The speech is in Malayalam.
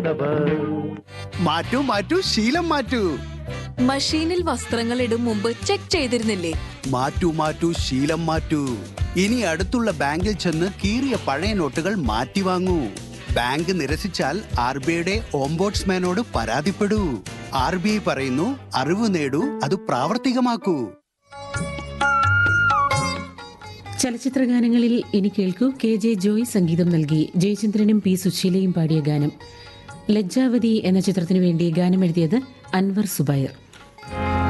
മാറ്റൂ മാറ്റൂ ശീലം മാറ്റൂ മഷീനിൽ വസ്ത്രങ്ങൾ ഇടും മുമ്പ് ചെക്ക് ചെയ്തിരുന്നില്ലേ മാറ്റൂ മാറ്റൂ ശീലം മാറ്റൂ ഇനി അടുത്തുള്ള ബാങ്കിൽ ചെന്ന് കീറിയ പഴയ നോട്ടുകൾ മാറ്റി വാങ്ങൂ ബാങ്ക് നിരസിച്ചാൽ ആർ ബി ഐയുടെ ഓംബോട്സ്മാനോട് പരാതിപ്പെടൂ ആർ ബി ഐ പറയുന്നു അറിവ് നേടൂ അത് പ്രാവർത്തികമാക്കൂ ചലച്ചിത്ര ഗാനങ്ങളിൽ ഇനി കേൾക്കൂ കെ ജെ ജോയ് സംഗീതം നൽകി ജയചന്ദ്രനും പി സുശീലയും പാടിയ ഗാനം ലജ്ജാവതി എന്ന ചിത്രത്തിനു വേണ്ടി ഗാനമെഴുതിയത് അൻവർ സുബൈർ